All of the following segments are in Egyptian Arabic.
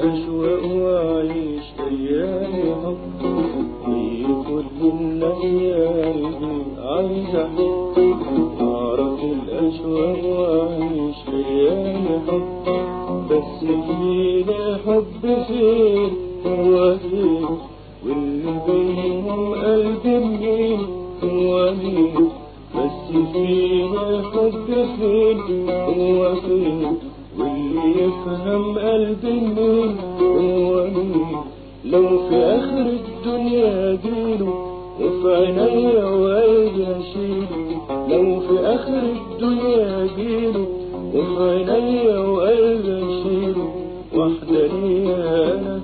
الأشواق وأعيش أيام حب في كل الناس يا قلبي عايز أحب أعرف الأشواق وأعيش أيام حب بس فين الحب فين هو فين واللي بينهم قلبي منين هو مين بس فين الحب فين هو فين واللي يفهم قلبي منين هو مين لو في آخر الدنيا جيله وفي عينيا وقلبي أشيله لو في آخر الدنيا جيله وفي عينيا وقلبي أشيله وحدني أنا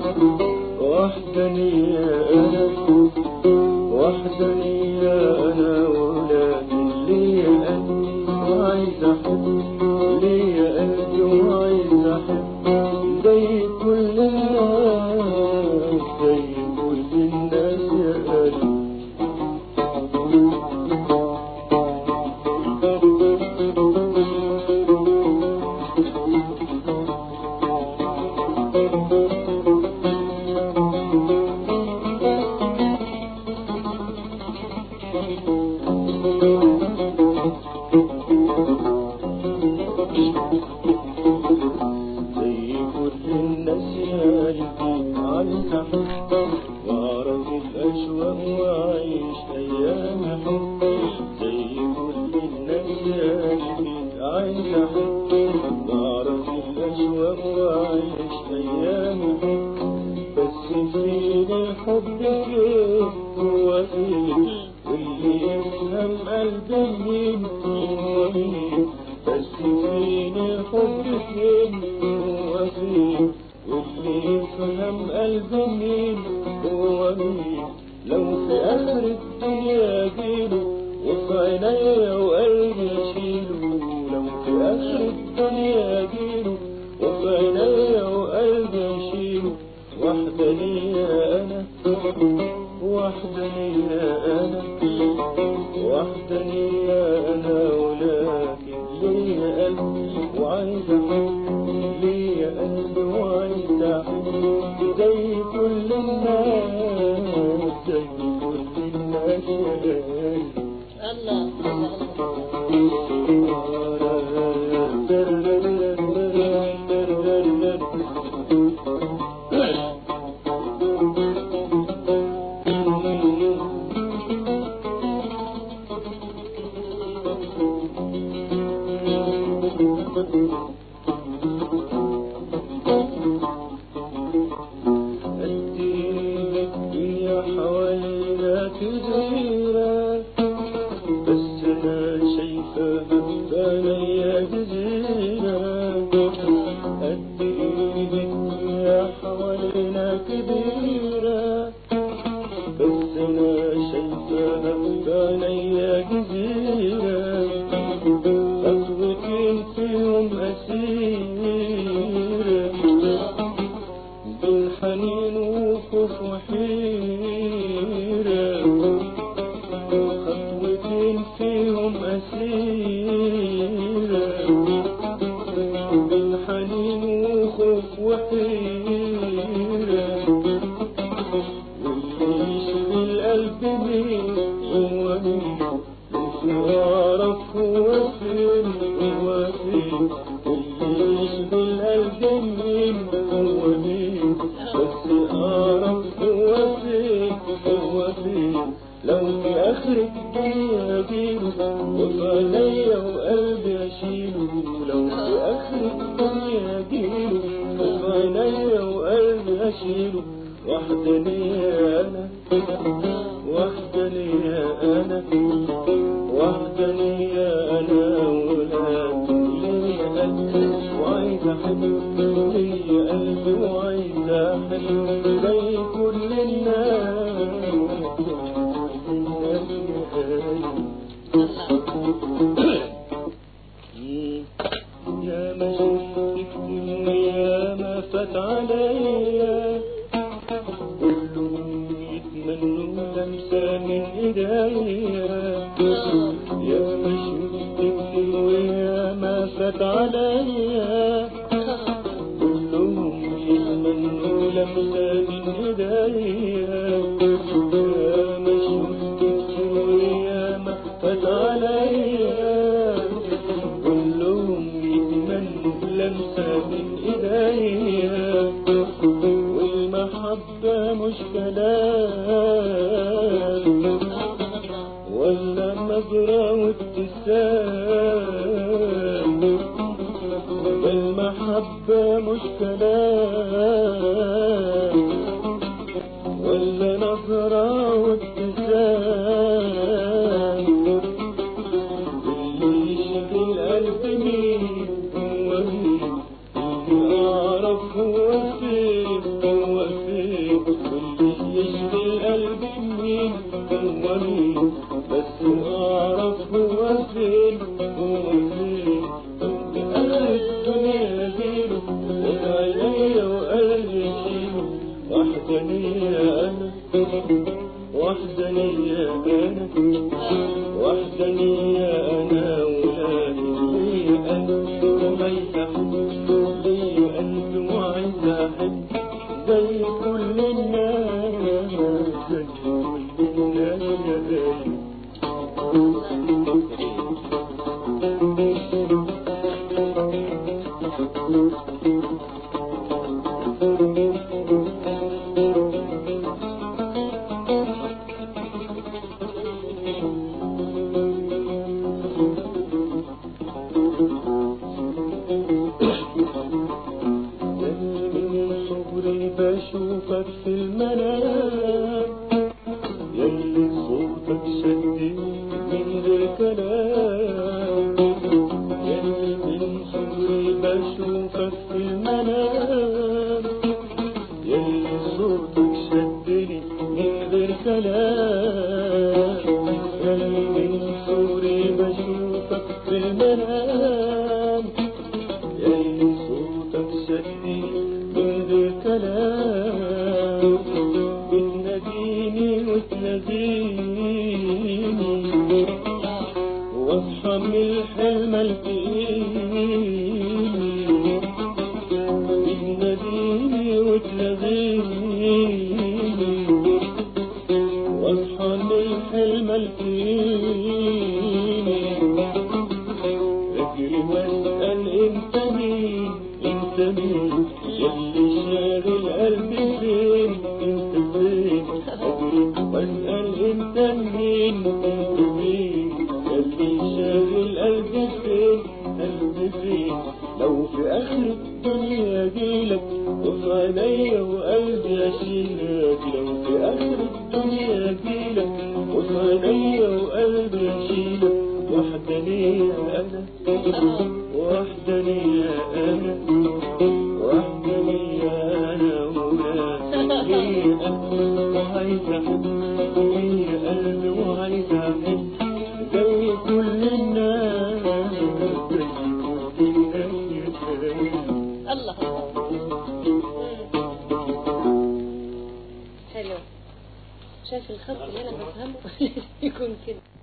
وحدني أنا وحدني أنا ولكن لي قلبي وعايز أحب لي قلبي وعايز أحب زي كل الناس زي كل الناس يا قلبي زي كل الناس يا قلبي عايز احب واعرف الاشواق واعيش ايام حب زي كل الناس يا قلبي عايز احب واعرف الاشواق واعيش ايام حب بس فين الحب فين هو فين واللي يفهم قلبي مين هو مين بس فين الحب فين هو فين واللي يفهم قلبي مين هو مين لو في آخر الدنيا جيله وفي عينيا وقلبي أشيله لو في آخر الدنيا جيله وفي عينيا وقلبي أشيله وحدني يا أنا وحدني يا أنا وحدني يا أنا ولكن ليا قلبي وعايز أحب ليا قلبي وعايز أحب زي كل الناس زي كل الناس يا قلبي الله الدنيا حوالينا كبيرة بس أنا شايفها بعينيا جزيرة قد إيه الدنيا حوالينا كبيرة بس أنا شايفها بعينيا جزيرة خطوتين فيهم أسيرة بالحنين وخوف وحيرة خطوتين فيهم أسيرة بالحنين وخوف وحيرة واللي يشغل قلبي مين هو مين مش أعرف هو فين هو فين اللي يشغل قلبي مين هو مين بس أعرف هو فين هو فين لو في آخر الدنيا أجيله وفي عينيا وقلبي أشيله لو في آخر الدنيا أجيله وفي عينيا وقلبي أشيله وحدني أنا وحدني أنا وحدني أنا ولكن ليا قلبي وعايز أحب ليا قلبي وعايز أحب زي كل الناس الناس يا ما شفت يا ما فات عليا كلهم يتمنوا لمسة من ايديا يا ما شفت ويا ما فات عليا كلهم ايديا يا مشهود يا ما فات عليا كلهم يتمنوا لمسة من ايديا والمحبة مش كلام ولا نظرة وابتسام المحبة مش كلام ولا نظرة وابتسام اللي يشغل القلب مين هو مين اللي أعرف هو فين هو فين واللي يشغل القلب مين هو مين بس أعرف هو فين هو فين أهل الدنيا غيره وعينيا وقلبي شيله وحدانية أنا وحدانية أنا وحدانية أنا ولادي لي أنا وعايز أحب لي قلب وعايز أحب زي كل الناس زي كل الناس يا غالي من صغري بشوفك في المنام يلي صوتك شدني من غير كلام يلي من صغري بشوفك في المنام يلي صوتك شدني من غير كلام يلي من صغري بشوفك في المنام يلي صوتك شدني من غير كلام بتناديني وتناديني واصحى من الحلم الفيني بتناديني وتناديني واصحى من الحلم الفيني اجري واسأل انت مين انت مين يلي شاغل قلبي فين انت فين اجري واسأل انت مين انت مين يلي شاغل قلبي فين قلبي فين لو في اخر الدنيا جيلك وفي عينيا وقلبي اشيلك لو في اخر الدنيا جيلك وفي عينيا وقلبي اشيلك وحدانية انا وحدانية انا وحدانية انا ولادي وعايز احب لي قلبي وعايز احب زي كل الناس زي كل الناس الله حلو شايف الخط اللي انا بفهمه يكون كده